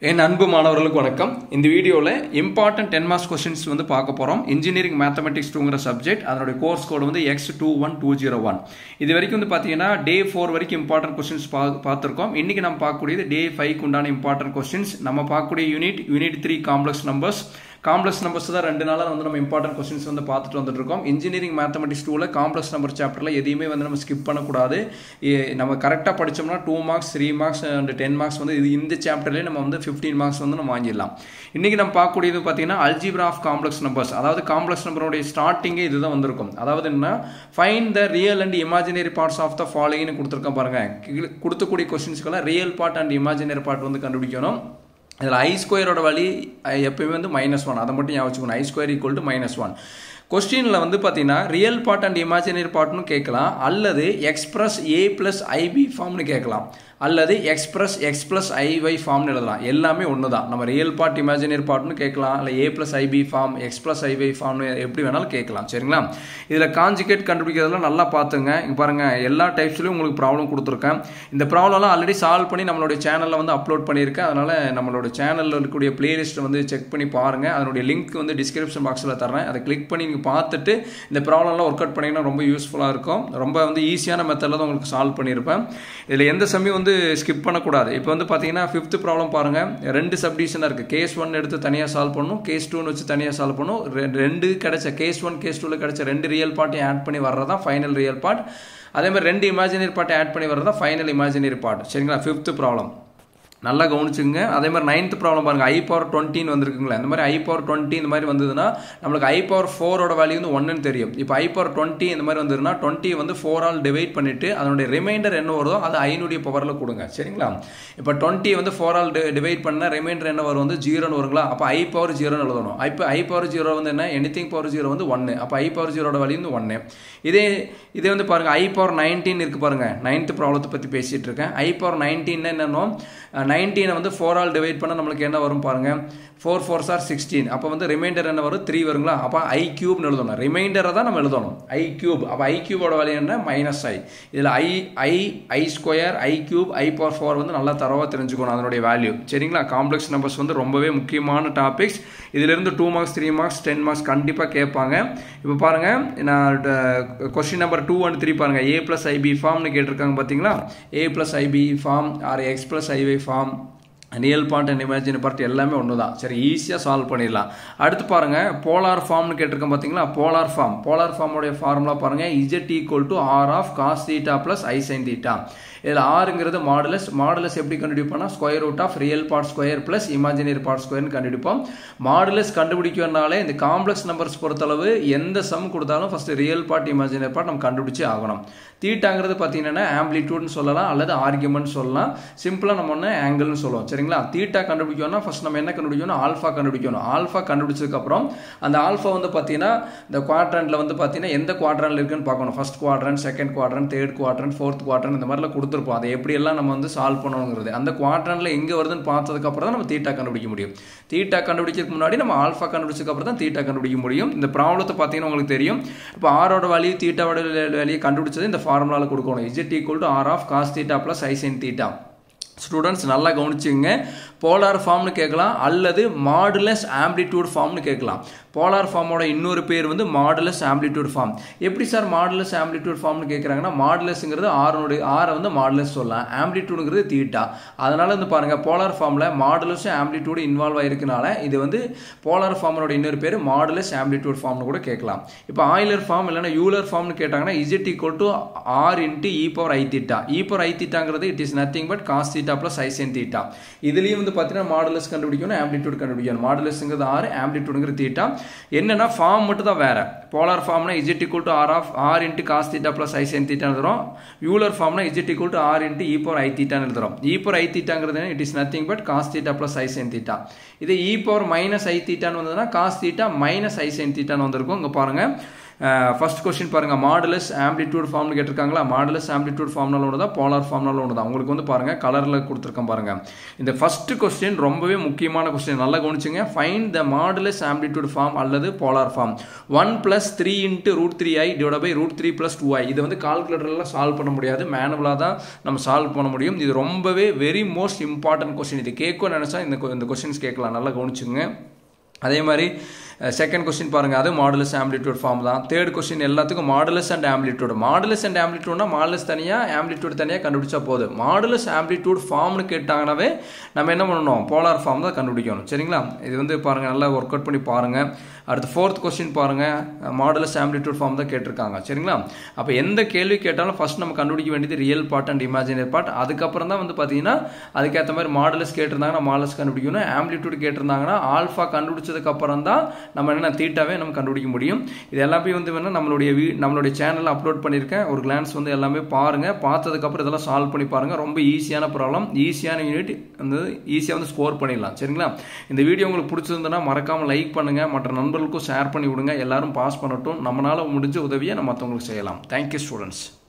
என் அன்பு மாணவர்களுக்கு வணக்கம் இந்த வீடியோவில் இம்பார்ட்டன்ட் டென் மார்க்ஸ் கொஸ்டின்ஸ் வந்து பார்க்க போகிறோம் இன்ஜினியரிங் மேத்தமெட்டிக்ஸ் டூங்கிற சப்ஜெக்ட் அதனுடைய கோர்ஸ் கோடு வந்து X two one two zero one இது வரைக்கும் வந்து பார்த்தீங்கன்னா டே ஃபோர் வரைக்கும் இம்பார்ட்டன்ட் கொஸ்டின்ஸ் பா பார்த்துருக்கோம் இன்றைக்கி நம்ம பார்க்கக்கூடியது டே ஃபைவ்க்கு உண்டான இம்பார்ட்டன்ட் கொஸ்டின்ஸ் நம்ம பார்க்கக்கூடிய unit unit three complex numbers complex numbers தான் ரெண்டு நாளாக வந்து நம்ம இம்பார்ட்டன்ட் கொஸ்டின்ஸ் வந்து பார்த்துட்டு வந்துட்டு இருக்கோம் இன்ஜினியரிங் மேத்தமெட்டிக்ஸ் டூவில் காம்ப்ளெக்ஸ் நம்பர் சாப்டரில் எதையுமே வந்து நம்ம ஸ்கிப் பண்ணக்கூடாது ஏ- நம்ம கரெக்டாக படித்தோம்னா two marks three marks and ten marks வந்து இது இந்த சாப்டர்லேயே நம்ம வந்து ஃபிஃப்டீன் மார்க்ஸ் வந்து நம்ம வாங்கிடலாம் இன்றைக்கி நம்ம பார்க்கக்கூடியது பார்த்தீங்கன்னா அல்ஜிப்ரா ஆஃப் காம்ப்ளெக்ஸ் நம்பர்ஸ் அதாவது காம்ப்ளெக்ஸ் நம்பருடைய ஸ்டார்டிங்கே இதுதான் வந்திருக்கும் அதாவது என்ன find the real and imaginary parts of the ஃபாலோயிங்னு கொடுத்துருக்கோம் பாருங்க கீழே கொடுத்தக்கூடிய கொஸ்டின்ஸ்க்கெல்லாம் real part and imaginary part வந்து கண்டுபிடிக்கணும் இதில் ஐ ஸ்கொயரோட வழி அஹ், எப்பயுமே வந்து மைனஸ் ஒன் அதை மட்டும் ஞாபகம் வச்சுக்கணும் I square equal to minus one கொஸ்டினில் வந்து பார்த்தீங்கன்னா ரியல் பார்ட் அண்ட் இமேஜினரி பார்ட்னு கேட்கலாம் அல்லது எக்ஸ்பிரஸ் ஏ ப்ளஸ் ஐபி ஃபார்ம்னு கேட்கலாம் அல்லது எக்ஸ்பிரஸ் எக்ஸ் ப்ளஸ் ஐஒய் ஃபார்ம்னு எழுதலாம் எல்லாமே ஒன்று தான் நம்ம ரியல் பார்ட் இமேஜினரி பார்ட்னு கேட்கலாம் இல்லை A plus IB form X plus IY ஃபார்ம்னு எப்படி வேணாலும் கேட்கலாம் சரிங்களா இதில் காஞ்சிகேட் கண்டுபிடிக்கிறதுலாம் நல்லா பார்த்துங்க இங்கே பாருங்கள் எல்லா டைப்ஸ்லையும் உங்களுக்கு ப்ராப்ளம் கொடுத்துருக்கேன் இந்த ப்ராப்ளம்லாம் ஆல்ரெடி சால்வ் பண்ணி நம்மளுடைய சேனலில் வந்து அப்லோட் பண்ணியிருக்கேன் அதனால் நம்மளோட சேனலில் இருக்கக்கூடிய பிளேலிஸ்ட்டை வந்து செக் பண்ணி பாருங்கள் அதனுடைய லிங்க் வந்து டிஸ்கிரிப்ஷன் பாக்ஸில் தரேன் அதை கிளிக் பண்ணி நீங்கள் பார்த்துட்டு இந்த ப்ராப்ளம்லாம் ஒர்க் அவுட் பண்ணிங்கன்னா ரொம்ப யூஸ்ஃபுல்லாக இருக்கும் ரொம்ப வந்து ஈஸியான மெத்தடில் தான் உங்களுக்கு சால்வ் பண்ணியிருப்பேன் இதில் எந்த சமயம் வந்து ஸ்கிப் பண்ணக்கூடாது இப்போ வந்து பார்த்தீங்கன்னா ஃபிஃப்த் ப்ராப்ளம் பாருங்கள் ரெண்டு சப்டிஷனாக இருக்குது கேஸ் ஒன் எடுத்து தனியாக சால்வ் பண்ணணும் கேஸ் டூன்னு வச்சு தனியாக சால்வ் பண்ணணும் ரெ- ரெண்டு கிடைச்ச கேஸ் ஒன் கேஸ் டூவில் கிடைச்ச ரெண்டு ரியல் பார்ட்டையும் ஆட் பண்ணி வர்றதா ஃபைனல் ரியல் பார்ட் அதே மாதிரி ரெண்டு இமேஜினரி பார்ட்டை ஆட் பண்ணி வர்றதா ஃபைனல் இமேஜினரி பார்ட் சரிங்களா ஃபிஃப்த் ப்ராப்ளம் நல்லா கவனிச்சுங்க அதே மாதிரி நைன்த் ப்ராப்ளம் பாருங்க ஐ பவர் டுவெண்ட்டின்னு வந்திருக்குங்களா இந்த மாதிரி ஐ பவர் டுவெண்ட்டி இந்த மாதிரி வந்ததுன்னா நம்மளுக்கு ஐ பவர் ஃபோரோட வேல்யூ வந்து ஒன்றுன்னு தெரியும் இப்போ ஐ பவர் டுவெண்ட்டி இந்த மாதிரி வந்ததுன்னா டுவெண்ட்டி வந்து ஃபோர் ஆல் டிவைட் பண்ணிட்டு அதனுடைய ரிமைண்டர் என்ன வருதோ அது ஐநூடைய பவரில் கொடுங்க சரிங்களா இப்போ டுவெண்ட்டி வந்து ஃபோர் ஆல் டிவைட் பண்ண ரிமைண்டர் என்ன வரும் வந்து ஜீரோன்னு வருங்களா அப்போ ஐ பவர் ஜீரோன்னு எழுதணும் இப்போ ஐ பவர் ஜீரோ வந்து என்ன எனிதிங் பவர் ஜீரோ வந்து ஒன்று அப்போ ஐ பவர் ஜீரோட வேல்யூ வந்து ஒன்று இதே இதே வந்து பாருங்க ஐ பவர் நைன்டீன் இருக்கு பாருங்க நைன்த் ப்ராப்ளத்தை பற்றி பேசிட்டு இருக்கேன் ஐ பவர் நைன்டீன் என்னன்னா நைன்டீனை வந்து ஃபோர் ஆல் டிவைட் பண்ண நம்மளுக்கு என்ன வரும் பாருங்க ஃபோர் ஃபோர் சார் சிக்ஸ்டீன் அப்போ வந்து ரிமைண்டர் என்ன வரும் த்ரீ வருங்களா அப்போ ஐ கியூப்னு எழுதணும் ரிமைண்டரை தான் நம்ம எழுதணும் ஐ கியூப் அப்போ ஐ கியூபோட வேல்யூ என்ன மைனஸ் ஐ இதில் I I I square I cube I power four வந்து நல்லா தரவாக தெரிஞ்சுக்கணும் அதனுடைய வேல்யூ சரிங்களா காம்ப்ளெக்ஸ் நம்பர்ஸ் வந்து ரொம்பவே முக்கியமான டாபிக்ஸ் இதிலிருந்து two marks three marks ten marks கண்டிப்பாக கேட்பாங்க இப்போ பாருங்கள் நான் question number two and three பாருங்கள் ஏ ப்ளஸ் ஐபி ஃபார்ம்னு கேட்டிருக்காங்க பார்த்தீங்களா A plus IB form or X plus IY form real part and imagine part எல்லாமே ஒன்று தான் சரி ஈஸியாக சால்வ் பண்ணிடலாம் அடுத்து பாருங்க போலார் ஃபார்ம்னு கேட்டிருக்கேன் பார்த்தீங்களா போலார் ஃபார்ம் போலார் ஃபார்முடைய ஃபார்முலா பாருங்க Z equal to R of cos theta plus I sine theta இதில் ஆறுங்கிறது மாடுலஸ் மாடுலஸ் எப்படி கண்டுபிடிப்போம்னா square root of real part square plus imaginary part ஸ்கொயர்னு கண்டுபிடிப்போம் மாடுலஸ் கண்டுபிடிக்கனாலே இந்த காம்ப்ளெக்ஸ் நம்பர்ஸ் பொறுத்தளவு எந்த சம் கொடுத்தாலும் first real part imaginary part நம்ம கண்டுபிடிச்சே ஆகணும் தீட்டாங்கிறது பார்த்தீங்கன்னா ஆம்பிளிடியூட்னு சொல்லலாம் அல்லது ஆர்குமெண்ட் சொல்லலாம் சிம்பிளாக நம்ம ஒன்று ஆங்கிள்னு சொல்லுவோம் சரிங்களா தீட்டா கண்டுபிடிக்கணும்னா ஃபர்ஸ்ட் நம்ம என்ன கண்டுபிடிக்கணும் ஆல்ஃபா கண்டுபிடிக்கணும் ஆல்ஃபா கண்டுபிடிச்சதுக்கப்புறம் அந்த ஆல்ஃபா வந்து பார்த்தீங்கன்னா இந்த குவாட்ரண்ட்ல வந்து பார்த்தீங்கன்னா எந்த குவாட்ரண்ட்ல இருக்குன்னு பார்க்கணும் first quadrant second quadrant third quadrant fourth quadrant இந்த மாதிரிலாம் கொடுத்துருப்போம் அதை எப்படியெல்லாம் நம்ம வந்து சால்வ் பண்ணணுங்கிறது அந்த குவாட்ரண்ட்ல எங்கே வருதுன்னு பார்த்ததுக்கப்புறம் தான் நம்ம தீட்டா கண்டுபிடிக்க முடியும் தீட்டா கண்டுபிடிக்கிறதுக்கு முன்னாடி நம்ம ஆல்ஃபா கண்டுபிடிச்சதுக்கு அப்புறம் தான் தீட்டா கண்டுபிடிக்க முடியும் இந்த ப்ராப்ளத்தை பார்த்தீங்கன்னா உங்களுக்கு தெரியும் இப்போ ஆரோட வேல்யூ தீட்டாவோட வேல்யூ கண்டுபிடிச்சது இந்த ஃபார்முலாவில் கொடுக்கணும் Z equal to R of cos theta plus I sine theta students நல்லா கவனிச்சுங்க போலார் ஃபார்ம்னு கேட்கலாம் அல்லது மாடுலஸ் ஆம்பிளிடியூட் ஃபார்ம்னு கேட்கலாம் போலார் ஃபார்மோட இன்னொரு பேர் வந்து மாடுலஸ் ஆம்பிளிடியூட் ஃபார்ம் எப்படி சார் மாடுலஸ் ஆம்பிளிடியூட் ஃபார்ம்னு கேட்குறாங்கன்னா மாடுலஸ்ங்கிறது ஆறுனுடைய ஆரை வந்து மாடுலஸ் சொல்லலாம் ஆம்பிளிடியூடுங்கிறது தீட்டா அதனால வந்து பாருங்க போலார் ஃபார்மில் மாடுலஸும் ஆம்பிளிடியூடு இன்வால்வ் ஆயிருக்கனால இது வந்து போலார் ஃபார்மோட இன்னொரு பேர் மாடுலஸ் ஆம்பிளிடியூட் ஃபார்ம்னு கூட கேட்கலாம் இப்போ ஆயிலர் ஃபார்ம் இல்லைன்னா யூலர் ஃபார்ம்னு கேட்டாங்கன்னா Z equal to R into E power I theta E power ஐ தீட்டாங்கிறது it is nothing but cos theta plus I Sen theta இதுலேயும் வந்து பார்த்தீங்கன்னா மாடுலஸ் கண்டுபிடிக்கணும் ஆம்பிளிடியூட் கண்டுபிடிக்கணும் மாடுலஸ்ங்கிறது ஆறு ஆம்பிளிடியூடுங்கிற தீட்டா என்னன்னா ஃபார்ம் மட்டும் தான் வேற போலார் ஃபார்ம்னா z equal to R of r into cos theta plus I Sen theta எழுதுறோம் யூலர் ஃபார்ம்னா z equal to R into E power i தீட்டான்னு எழுதுறோம் இ பவர் ஐ தீட்டாங்கிறது it is nothing but cos theta plus I Sen theta இது e power minus i தீட்டான்னு வந்ததுன்னா cos theta minus i sin தீட்டான்னு வந்திருக்கும் இங்கே பாருங்க ஃபர்ஸ்ட் கொஸ்டின் பாருங்க மாடுலஸ் ஆம்பிளிடியூட் ஃபார்ம்னு கேட்டிருக்காங்களா மாடுலஸ் ஆம்பிளிடியூட் ஃபார்ம்னால ஒன்று தான் போலார் ஃபார்ம்னால ஒன்று தான் உங்களுக்கு வந்து பாருங்க கலரில் கொடுத்துருக்கேன் பாருங்க இந்த ஃபர்ஸ்ட் கொஸ்டின் ரொம்பவே முக்கியமான கொஸ்டின் நல்லா கவனிச்சுங்க find the modulus amplitude form அல்லது polar form one plus three into root three i divide by root three plus two i இது வந்து கால்குலேட்டரில் சால்வ் பண்ண முடியாது மேனுவலாக தான் நம்ம சால்வ் பண்ண முடியும் இது ரொம்பவே வெரி மோஸ்ட் இம்பார்ட்டன்ட் கொஸ்டின் இது கேட்கும் நினச்சா இந்த இந்த கொஸ்டின்ஸ் கேட்கலாம் நல்லா கவனிச்சுங்க அதே மாதிரி செகண்ட் கொஸ்டின் பாருங்க அது மாடுலஸ் ஆம்பிளிடியூட் ஃபார்ம் தான் தேர்ட் கொஸ்டின் எல்லாத்துக்கும் modulus and amplitude modulus and ஆம்பிளிடியூட்னா மாடுலஸ் தனியாக ஆம்பிளிடியூட் தனியாக கண்டுபிடிச்சா போதும் மாடுலஸ் ஆம்பிளிடியூட் ஃபார்ம்னு கேட்டாங்கன்னாவே நம்ம என்ன பண்ணணும் போலார் ஃபார்ம் தான் கண்டுபிடிக்கணும் சரிங்களா இது வந்து பாருங்க நல்லா ஒர்க் அவுட் பண்ணி பாருங்க அடுத்து ஃபோர்த் கொஸ்டின் பாருங்க மாடுலஸ் ஆம்பிளிடியூட் ஃபார்ம் தான் கேட்டிருக்காங்க சரிங்களா அப்போ எந்த கேள்வி கேட்டாலும் ஃபர்ஸ்ட் நம்ம கண்டுபிடிக்க வேண்டியது real part and imaginary part அதுக்கப்புறம் தான் வந்து பார்த்தீங்கன்னா அதுக்கேற்ற மாதிரி மாடுலஸ் கேட்டிருந்தாங்கன்னா மாடலஸ் கண்டுபிடிக்கணும் ஆம்பிளிடியூட் கேட்டிருந்தாங்கன்னா ஆல்ஃபா கண்டுபிடிச்சதுக்கு அப்புறம் தான் நம்ம என்ன தீட்டாவே நம்ம கண்டுபிடிக்க முடியும் இது எல்லாமே வந்து வேணால் நம்மளுடைய வீ நம்மளுடைய சேனலில் அப்லோட் பண்ணியிருக்கேன் ஒரு கிளான்ஸ் வந்து எல்லாமே பாருங்கள் பார்த்ததுக்கப்புறம் இதெல்லாம் சால்வ் பண்ணி பாருங்கள் ரொம்ப ஈஸியான ப்ராப்ளம் ஈஸியான யூனிட் வந்து ஈஸியாக வந்து ஸ்கோர் பண்ணிடலாம் சரிங்களா இந்த வீடியோ உங்களுக்கு பிடிச்சிருந்ததுன்னா மறக்காமல் லைக் பண்ணுங்கள் மற்ற நண்பர்களுக்கும் ஷேர் பண்ணி விடுங்க எல்லாரும் பாஸ் பண்ணட்டும் நம்மளால் முடிஞ்ச உதவியை நம்ம மற்றவங்களுக்கு செய்யலாம் தேங்க்யூ ஸ்டூடெண்ட்ஸ்